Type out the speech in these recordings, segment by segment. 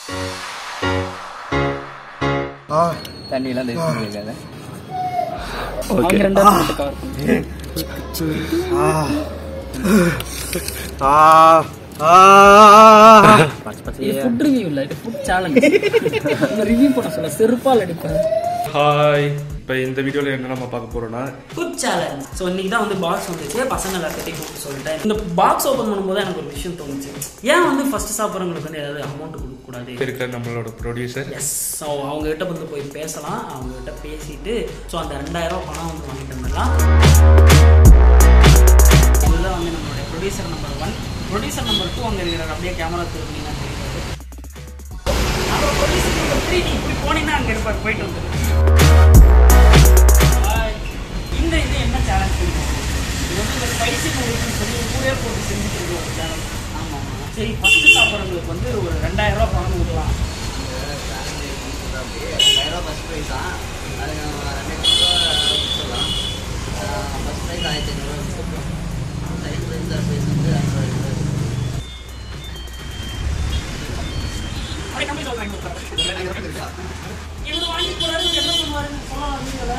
ஆ தண்ணியெல்லாம் லைட் பண்ணியிருக்காங்க அவங்க ரெண்டாவது மட்டும் கவர் பண்ணு ஆ ஆ இது ஃபுட் ரிவ்யூ இல்லை இது ஃபுட் சேலஞ்ச் ரிவ்யூ பண்ண சொல்ல செருப்பால் அடிப்பேன் ஹாய் இப்போ இந்த வீடியோவில் என்ன நம்ம பார்க்க போகிறோம்னா ஃபுட் சேலஞ்ச் ஸோ இன்னைக்கு தான் வந்து பாக்ஸ் வந்துச்சு பசங்க எல்லாத்தையும் கூப்பிட்டு சொல்லிட்டேன் இந்த பாக்ஸ் ஓப்பன் பண்ணும்போது எனக்கு ஒரு விஷயம் தோணுச்சு ஏன் வந்து ஃபர்ஸ்ட் சாப்பிட்றவங்களுக்கு வந்து ஏதாவது அமௌண்ட் கொடுக்கக்கூடாது இப்போ இருக்கிற நம்மளோட ப்ரொடியூசர் எஸ் ஸோ அவங்ககிட்ட வந்து போய் பேசலாம் அவங்ககிட்ட பேசிட்டு ஸோ அந்த ரெண்டாயிரம் ரூபாய் பணம் வந்து வாங்கிட்டு வந்துடலாம் இதுதான் வந்து நம்மளுடைய producer number one producer number two அங்கே இருக்கிறார் அப்படியே கேமரா திரும்பினா தெரியாது அப்புறம் ப்ரொடியூசர் நம்பர் த்ரீ நீ இப்படி போனீங்கன்னா அங்கே இருப்பார் போயிட்டு வந்துரு Hi. இந்த இது என்ன சேலஞ்ச் இது வந்து இந்த ஸ்பைசி நூடுல்ஸ்னு சொல்லி ஊரே போட்டு செஞ்சுட்டு இருக்க ஒரு சேலஞ்ச் ஆமாம் ஆமாம் சரி ஃபஸ்ட்டு சாப்பிட்றவங்களுக்கு வந்து ஒரு ரெண்டாயிரம் ரூபாய் பணம் கொடுக்கலாம் ரெண்டாயிரம் ஃபஸ்ட் ப்ரைஸ் தான் அது நம்ம ரெண்டாயிரத்தி ரூபா கொடுத்துடலாம் ஃபஸ்ட் ப்ரைஸ் ஆயிரத்தி ஐநூறுரூவா கொடுத்துருக்கோம் செகண்ட் ப்ரைஸ் தேர்ட் ப்ரைஸ் வந்து ஐநூறு அப்படி கம்மி சொல்றாங்க கொடுத்தாரு. இவரு வாங்கி போறாரு இவரு என்ன பண்ணுவாருன்னு சொல்லலாம் நீங்களே.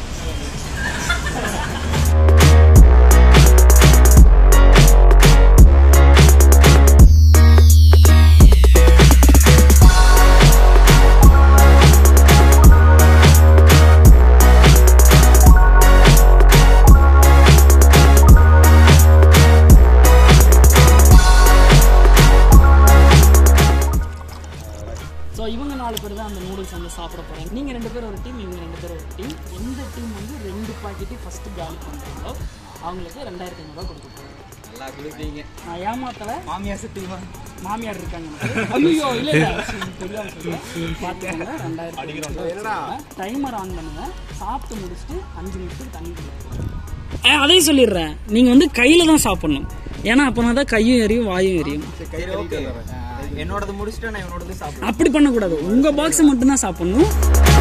ஸோ இவங்க நாலு பேர் தான் அந்த நூடுல்ஸ் வந்து சாப்பிட போகிறாங்க நீங்கள் ரெண்டு பேர் ஒரு டீம் இவங்க ரெண்டு பேர் ஒரு டீம் எந்த டீம் வந்து ரெண்டு பாக்கெட்டு ஃபஸ்ட்டு காலி பண்ணுறாங்களோ அவங்களுக்கு ரெண்டாயிரத்தி ஐநூறுரூவா கொடுக்க போகிறாங்க நல்லா கொடுப்பீங்க நான் ஏமாத்தலை மாமியார் சுற்றிமா மாமியார் இருக்காங்க ஐயோ இல்லை இல்லை தெரியாம சொல்றேன் பார்த்துக்கோங்க ரெண்டாயிரத்தி டைமர் ஆன் பண்ணுங்க சாப்பிட்டு முடிச்சுட்டு அஞ்சு நிமிஷத்துக்கு தண்ணி குடிக்கணும் ஆ அதையும் சொல்லிடுறேன் நீங்கள் வந்து கையில் தான் சாப்பிடணும் ஏன்னா அப்போனா தான் கையும் எரியும் வாயும் எரியும் சரி ஓகே என்னோடது முடிச்சுட்டு நான் இவனோடது சாப்பிடுவேன் அப்படி பண்ணக்கூடாது உங்கள் பாக்ஸை மட்டும்தான் சாப்பிடணும்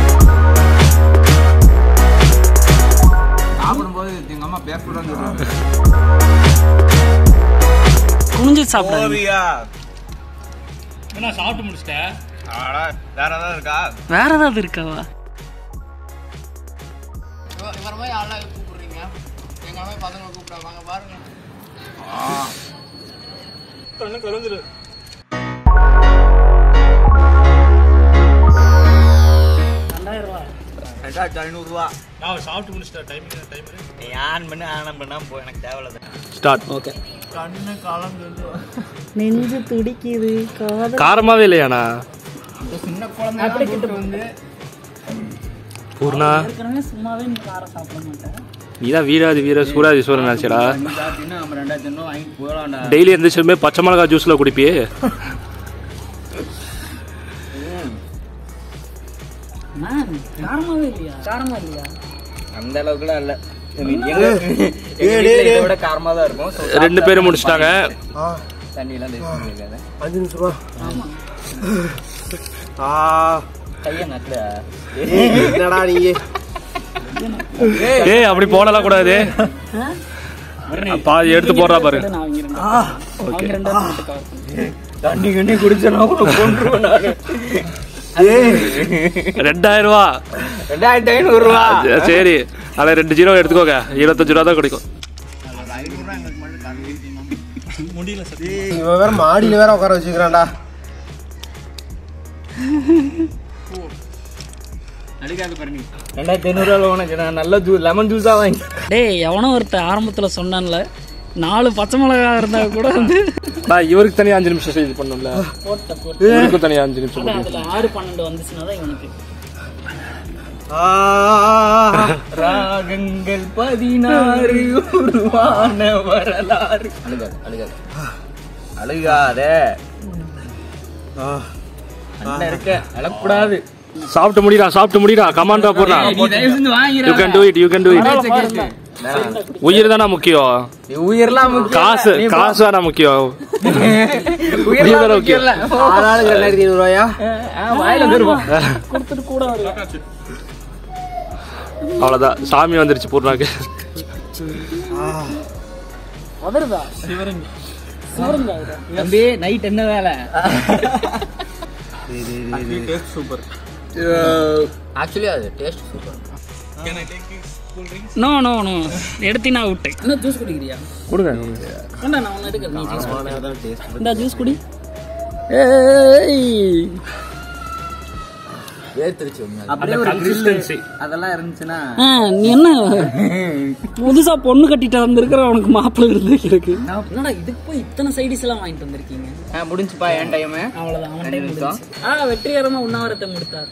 சாப்பிடும்போது எங்கள் அம்மா பேசக்கூடாதுன்னு சொல்லுவாங்க குனிஞ்சு சாப்பிடாது என்ன சாப்பிட்டு முடிச்சிட்டேன் வேற ஏதாவது இருக்கா வேற ஏதாவது இருக்காவா இவர மாதிரி ஆளா கூப்பிடுறீங்க எங்க மாதிரி பசங்க கூப்பிடுறாங்க பாருங்க ரெண்டாயிரம் ரூபா ரெண்டாயிரத்தி ஐநூறுரூவா நான் சாப்பிட்டு முடிச்சிட்டேன் டைமிங் டைம் நீ ஆன் பண்ணு ஆன் பண்ணாம போ எனக்கு தேவையில்ல ஸ்டார்ட் ஓகே கண்ணு கலந்து நெஞ்சு துடிக்குது காதல் காரமாவே இல்லையாண்ணா சின்ன குழந்தை கூட்டு வந்து பூர்ணா ஏற்கனவே சும்மாவே நீ காரம் சாப்பிட மாட்டேன் நீ தான் வீராதி வீர சூராதீஸ்வரன் நினச்சடா நீ சாப்பிட்டீங்கன்னா நம்ம ரெண்டாயிரத்தி ஐநூறு வாங்கி போகலாம்டா டெய்லி எந்திரிச்சுமே பச்சை மிளகா ஜூஸில் குடிப்பியே மேம் காரமாவே இல்லையா காரமா இல்லையா அந்த அளவுக்குலாம் இல்லை இதை விட காரமாக தான் இருக்கும் So, ரெண்டு பேரும் முடிச்சிட்டாங்க ஆ தண்ணியெல்லாம் லைட் பண்ணியிருக்காங்க அஞ்சு நிமிஷம் ரூபா ஆமா ஆ கையை நக்கல என்னடா நீ ஏய் அப்படி போடலாம் கூடாது பாதி எடுத்து போடுறா பாரு நான் அவங்க ரெண்டு அவங்க ரெண்டு பேரும் மட்டும் கவர் பண்ணு தண்ணி கண்ணி குடிச்சனா கூட கொண்டுருவேன் நான் ரெண்டாயிரம் ரூபா ரெண்டாயிரத்தி ஐநூறுரூவா சரி அதில் ரெண்டு ஜீரோ எடுத்துக்கோங்க இருபத்தஞ்சு ரூபா தான் கிடைக்கும் இவன் வேற மாடியில வேற உட்கார வச்சுக்கிறான்டா ரெண்டாயிரத்தி ஐநூறுரூவா உனக்கு நான் நல்ல ஜூஸ் லெமன் ஜூஸாக வாங்கி டேய் எவனோ ஒருத்தன் ஆரம்பத்துல சொன்னான்ல நாலு பச்சை மிளகா இருந்தா கூட வந்து நான் இவருக்கு தனியாக அஞ்சு நிமிஷம் இது பண்ணல போட்ட போட்டு இவருக்கும் தனியாக அஞ்சு நிமிஷம் அதான் போட்டு அதுல ஆறு பன்னெண்டு வந்துச்சுன்னா தான் இவனுக்கு ஆ ராகங்கள் பதினாறு உருவான வரலாறு அழுகாது அழுகாது அழுகாத ஆ அண்ணன் இருக்க அழக்கூடாது சாப்பிட்டு முடிடா சாப்பிட்டு முடிடா கமாண்டா போடுறா நீ தயவு செஞ்சு you can do it you can do it உயிர் தானே முக்கியம் உயிரெல்லாம் முக்கியம் காசு காசு தானே முக்கியம் உயிரெல்லாம் தானே முக்கியம் இல்ல ஆளாளுக்கு ரெண்டாயிரத்தி ஐநூறு ரூபாயா ஆ, வாயில தருவோம் கொடுத்துட்டு கூட வரல அவ்வளோதான் சாமி வந்துருச்சு பூர்ணாக்கு அதருதா சிவருங்க சிவருங்க தம்பி நைட் என்ன வேலை சூப்பர் ஆக்சுவலி அது taste super no no no எடுத்தினா விட்டு இன்னும் ஜூஸ் குடிக்கிறியா கொடுங்க வேண்டாம் நான் ஒன்று எடுக்கிறேன் நீ ஜூஸ் டேஸ்ட் இந்த ஜூஸ் குடி ஏய் வேர்த்திருச்சு உண்மையா அந்த கன்சிஸ்டன்சி அதெல்லாம் இருந்துச்சுன்னா ஆ, நீ என்ன புதுசா பொண்ணு கட்டிட்டு வந்திருக்கிற உனக்கு மாப்பிள்ளை இருந்து இருக்கு என்னடா இதுக்கு போய் இத்தனை சைடிஸ் எல்லாம் வாங்கிட்டு வந்திருக்கீங்க முடிஞ்சுப்பா என் டைமு அவ்வளவுதான் அவன் டைம் முடிஞ்சுச்சு. ஆ வெற்றிகரமா உண்ணாவிரத்தை முடித்தார்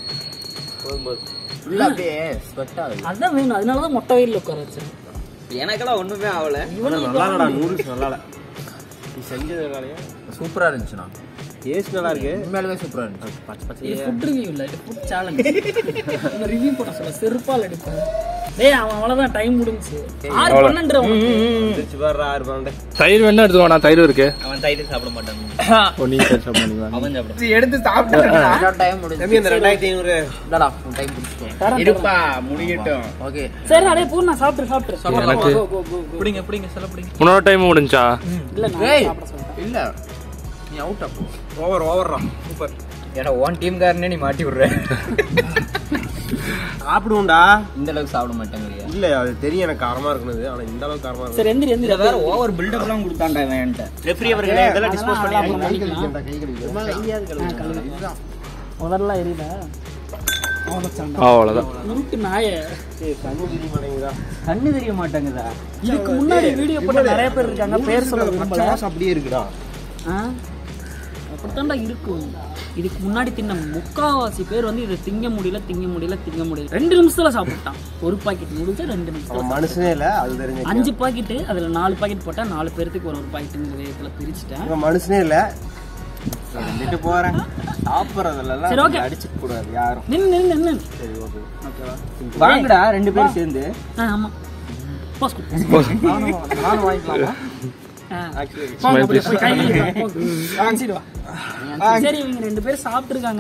உள்ள அப்படியே ஸ்வெட் ஆகுது அதான் வேணும் அதனாலதான் மொட்டை வெயில்ல உட்கார வச்சேன் எனக்கெல்லாம் ஒண்ணுமே ஆகல நல்லாடா நூடுல்ஸ் நல்லால நீ செஞ்சதுனாலயா சூப்பரா இருந்துச்சுண்ணா டேஸ்ட் நல்லா இருக்கு உண்மையாலுமே சூப்பரா இருந்துச்சு பச்சை இது பச்சையே ஃபுட் ரிவ்யூ இல்ல இது ஃபுட் சேலஞ்ச் ரிவ்யூ பண்ண சொல்ல செருப்பால் எடுப்பேன் டேய் அவன் அவ்வளவுதான் டைம் முடிஞ்சுச்சு ஆறு பன்னெண்டு உனக்கு. திருச்சி பாரு ஆறு பன்னெண்டு தயிர் வேணா எடுத்துக்கோ நான் தயிர் இருக்கு அவன் தயிர் சாப்பிட மாட்டான் ஓ நீங்க தயிர் சாப்பிடுவீங்களா அவன் சாப்பிட எடுத்து சாப்பிட்டு டைம் முடிஞ்சு தம்பி அந்த ரெண்டாயிரத்தி ஐநூறு இல்லடா உன் டைம் முடிச்சுக்கோ தரேன், இருப்பா முடியட்டும் ஓகே சரி அடே பூர்ணா சாப்பிட்டு சாப்பிட்டு எனக்கு Go, go, go, go. பிடிங்க பிடிங்க சொல்ல பிடிங்க முன்னோட டைம் முடிஞ்சா இல்ல நான் ஏய். சாப்பிட சொல்றேன் இல்ல நீ அவுட் அப்போ ஓவர் ஓவர்ரா சூப்பர் ஏன்னா உன் டீம்காரனே நீ மாட்டி விடுற சாப்பிடுவோம்டா இந்த அளவுக்கு சாப்பிட மாட்டேங்கிறியா இல்ல அது தெரியும் எனக்கு காரமா இருக்குது ஆனா இந்த அளவுக்கு காரமா இருக்கு சரி எந்திரி எந்திரி வேற ஓவர் பில்டப் எல்லாம் கொடுத்தான்டா இவன் என்கிட்ட ரெஃப்ரி அவர்களே இதெல்லாம் டிஸ்போஸ் பண்ணி அதெல்லாம் கை பண்ணிக்கலாம். கழுவிக்கிறேன் கை கழுவிக்கிறேன் முதல்ல எரியல அவ்வளோதான் உருட்டு நாய கண்ணு தெரிய மாட்டேங்குதா கண்ணு தெரிய மாட்டேங்குதா இதுக்கு முன்னாடி வீடியோ போட்ட நிறைய பேர் இருக்காங்க பேர் சொல்ல பச்சை விரும்பல வாசம் அப்படியே இருக்குடா ஆ? அப்படித்தான்டா இருக்கும் இதுக்கு முன்னாடி தின்ன முக்காவாசி பேர் வந்து இதை திங்க முடியல திங்க முடியல திங்க முடியல ரெண்டு நிமிஷத்துல சாப்பிட்டான் ஒரு பாக்கெட் நூடுல்ஸ் ரெண்டு நிமிஷத்துல அவன் மனுஷனே இல்ல அது தெரிஞ்சு அஞ்சு பாக்கெட்டு அதுல நாலு பாக்கெட் போட்டா நாலு பேர்த்துக்கு ஒரு ஒரு பாக்கெட்டுங்கிற விதத்துல பிரிச்சுட்டேன் இவன் மனுஷனே இல்ல வந்துட்டு போறேன் சாப்பிட்றதுல சரி, எல்லாம் okay. அடிச்சுக்க கூடாது யாரும் நின்னு நின்னு நின்னு சரி ஓகே வாங்கடா ரெண்டு பேரும் சேர்ந்து ஆ ஆமா போஸ் கொடு. நானும் வாங்கிக்கலாமா ஆ. ஆக்சுவலி போங்க, அப்படியே போய் கை கழுவிட்டு வா, போங்க. வாங்கிட்டு வா. சரி இவங்க ரெண்டு பேரும் சாப்பிட்டுருக்காங்க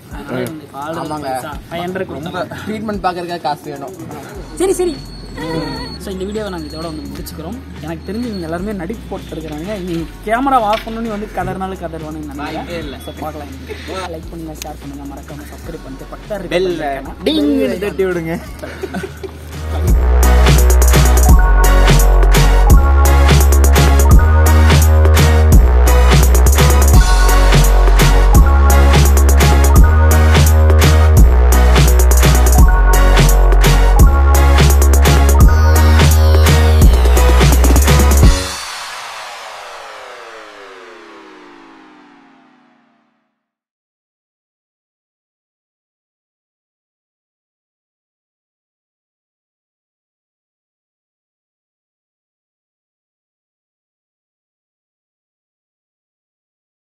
ரொம்ப ட்ரீட்மெண்ட் பாக்குறதுக்காக காசு வேணும் சரி சரி ஸோ இந்த வீடியோவை நாங்கள் இதோட வந்து முடிச்சுக்கிறோம் எனக்கு தெரிஞ்சு இவங்க எல்லாருமே நடிப்பு போட்டுருக்காங்க நீ கேமரா ஆஃப் பண்ணணும்னு வந்து கதர்னாலும் கதர்வானு நினைக்கிறேன் இல்ல. ஸோ பார்க்கலாம் லைக் பண்ணுங்க ஷேர் பண்ணுங்க மறக்காம சப்ஸ்கிரைப் பண்ணிட்டு பக்கத்தில் பெல் இருக்க டிங் தட்டி விடுங்க